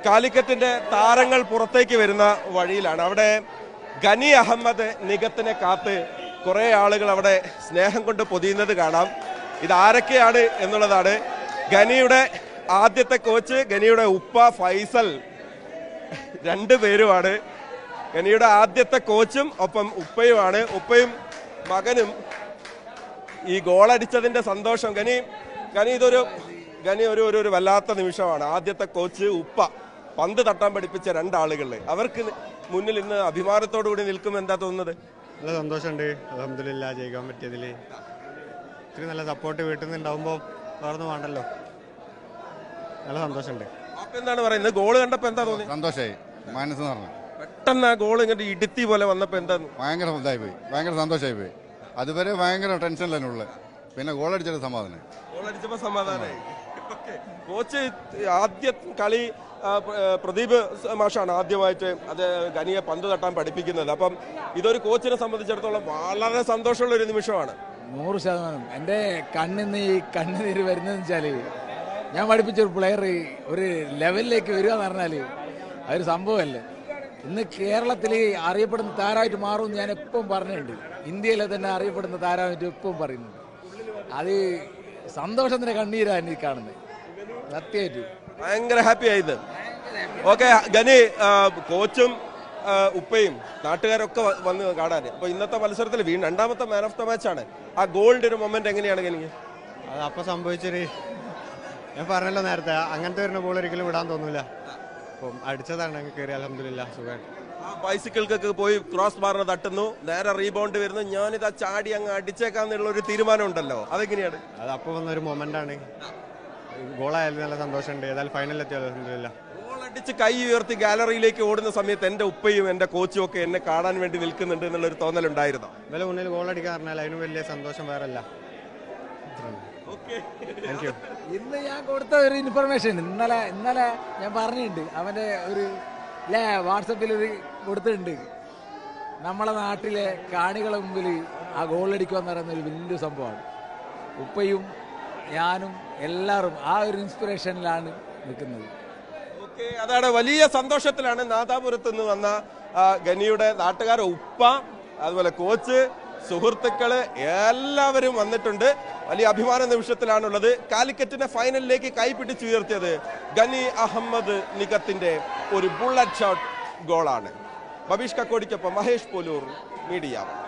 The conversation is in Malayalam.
കാലിക്കറ്റിന്റെ താരങ്ങൾ പുറത്തേക്ക് വരുന്ന വഴിയിലാണ് അവിടെ ഗനി അഹമ്മദ് നികത്തിനെ കാത്ത് കുറെ ആളുകൾ അവിടെ സ്നേഹം കൊണ്ട് പൊതിയുന്നത് കാണാം ഇത് ആരൊക്കെയാണ് എന്നുള്ളതാണ് ഗനിയുടെ ആദ്യത്തെ കോച്ച് ഗനിയുടെ ഉപ്പ ഫൈസൽ രണ്ടുപേരുമാണ് ഗനിയുടെ ആദ്യത്തെ കോച്ചും ഒപ്പം ഉപ്പയുമാണ് ഉപ്പയും മകനും ഈ ഗോൾ അടിച്ചതിന്റെ സന്തോഷം ഗനി ഗനി ഇതൊരു ഗനി ഒരു ഒരു ഒരു വല്ലാത്ത നിമിഷമാണ് ആദ്യത്തെ കോച്ച് ഉപ്പ പന്ത് തട്ടാൻ പഠിപ്പിച്ച രണ്ടാളുകളിൽ അവർക്ക് മുന്നിൽ ഇന്ന് അഭിമാനത്തോടു കൂടി നിൽക്കും എന്താ തോന്നുന്നത് നല്ല സന്തോഷമുണ്ട് അലഹമില്ല ജയിക്കാൻ പറ്റിയതിൽ ഇത്തിരി നല്ല സപ്പോർട്ട് വീട്ടിൽ നിന്ന് ഉണ്ടാവുമ്പോൾ വേറൊന്നും വേണ്ടല്ലോ നല്ല സന്തോഷമുണ്ട് അപ്പൊ എന്താണ് പറയുന്നത് ഗോൾ കണ്ടപ്പോ എന്താ തോന്നി സന്തോഷമായി മനസ്സ് പറഞ്ഞു പെട്ടെന്ന് ആ ഗോൾ ഇങ്ങോട്ട് ഇടുത്തി പോലെ വന്നപ്പോ എന്താ ഭയങ്കര ഇതായി പോയി ഭയങ്കര സന്തോഷമായി പോയി അതുവരെ ഭയങ്കര ടെൻഷനിലാണ് ഉള്ളത് പിന്നെ ഗോൾ അടിച്ചൊരു സമാധാനം ഗോൾ അടിച്ചപ്പോ സമാധാനമായി ഓക്കേ. കോച്ച് ആദ്യ കളി ആ, പ്ര- ഏ, പ്രദീപ് സ- മാഷാണ് ആദ്യമായിട്ട് അത് ഗനിയെ പന്ത് തട്ടാൻ പഠിപ്പിക്കുന്നത് അപ്പം ഇതൊരു കോച്ചിനെ സംബന്ധിച്ചിടത്തോളം വളരെ സന്തോഷമുള്ള ഒരു നിമിഷമാണ് നൂറ് ശതമാനം എൻ്റെ കണ്ണിന്ന് ഈ കണ്ണുനീര് വരുന്നതെന്ന് വെച്ചാൽ ഞാൻ പഠിപ്പിച്ച ഒരു പ്ലെയർ ഒരു ലെവലിലേക്ക് വരിക എന്ന് പറഞ്ഞാൽ അതൊരു സംഭവമല്ലേ ഇന്ന് കേരളത്തിൽ അറിയപ്പെടുന്ന താരമായിട്ട് മാറുമെന്ന് ഞാൻ എപ്പം പറഞ്ഞിട്ടുണ്ട് ഇന്ത്യയിലെ തന്നെ അറിയപ്പെടുന്ന താരമായിട്ട് എപ്പം പറയുന്നുണ്ട് അത് സന്തോഷത്തിൻ്റെ കണ്ണീരാണ് എനിക്ക് കാണുന്നത് സത്യമായിട്ട് ഭയങ്കര ഹാപ്പി ആയത് ഓക്കെ ഗനി ആ, കോച്ചും ആ, ഉപ്പയും നാട്ടുകാരൊക്കെ വ- വന്ന് കാണാൻ അപ്പൊ ഇന്നത്തെ മത്സരത്തിൽ വീണ്ടും രണ്ടാമത്തെ മാൻ ഓഫ് ദ മാച്ചാണ് ആ ഗോളിന്റെ ഒരു മൊമെന്റ് എങ്ങനെയാണ് ഗനിക്ക് അത് അപ്പം സംഭവിച്ചൊരു ഞാൻ പറഞ്ഞല്ലോ നേരത്തെ അങ്ങനത്തെ വരുന്ന ബോൾ ഒരിക്കലും വിടാൻ തോന്നൂല അപ്പം അടിച്ചതാണ് അങ്ങ് കയറി അലഹമില്ല സുഖമായിട്ട് ആ ബൈസിക്കിൾക്കൊക്കെ പോയി ക്രോസ് ബാറിന് തട്ടുന്നു നേരെ റീബൗണ്ട് വരുന്നു ഞാനിതാ ചാടി അങ്ങ് അടിച്ചേക്കാന്നുള്ള ഒരു തീരുമാനം ഉണ്ടല്ലോ അതെങ്ങനെയാണ് അത് അപ്പോൾ വന്നൊരു മൊമെൻ്റാണ് ഗോളായാലും നല്ല സന്തോഷമുണ്ട് ഏതായാലും ഫൈനലിൽ എത്തിയോ അലഹമില്ല ഗോൾ അടിച്ച് കൈ ഉയർത്തി ഗാലറിയിലേക്ക് ഓടുന്ന സമയത്ത് എന്റെ ഉപ്പയും എന്റെ കോച്ചും ഒക്കെ എന്നെ കാണാൻ വേണ്ടി നിൽക്കുന്നുണ്ട് എന്നുള്ളൊരു തോന്നലുണ്ടായിരുന്നു ഇവലെ മുന്നിൽ ഗോൾ അടിക്കാൻ പറഞ്ഞാൽ അതിന് വലിയ സന്തോഷം വേറല്ല താങ്ക് യു ഇന്ന് ഞാൻ കൊടുത്ത ഒരു ഇൻഫർമേഷൻ ഇന്നലെ ഇന്നലെ ഞാൻ പറഞ്ഞിട്ടുണ്ട് അവൻ്റെ ഒരു അല്ലേ വാട്സപ്പിൽ ഒരു കൊടുത്തിട്ടുണ്ട് നമ്മളെ നാട്ടിലെ കാണികളെ മുമ്പിൽ ആ ഗോളടിക്കുക എന്ന് പറയുന്ന ഒരു വലിയ സംഭവമാണ് ഉപ്പയും ഞാനും എല്ലാവരും ആ ഒരു ഇൻസ്പിറേഷനിലാണ് നിൽക്കുന്നത് ഓക്കെ അതാണ് വലിയ സന്തോഷത്തിലാണ് നാദാപുരത്ത് നിന്ന് വന്ന ആ, ഗനിയുടെ നാട്ടുകാരെ ഉപ്പ അതുപോലെ കോച്ച് സുഹൃത്തുക്കള് എല്ലാവരും വന്നിട്ടുണ്ട് വലിയ അഭിമാന നിമിഷത്തിലാണുള്ളത് കാലിക്കറ്റിന്റെ ഫൈനലിലേക്ക് കൈപിടിച്ചുയർത്തിയത് ഗനി അഹമ്മദ് നികത്തിന്റെ ഒരു ബുള്ളറ്റ് ഷോട്ട് ഗോളാണ് ബബീഷ് കക്കോടിക്കൊപ്പം മഹേഷ് പോലൂർ മീഡിയ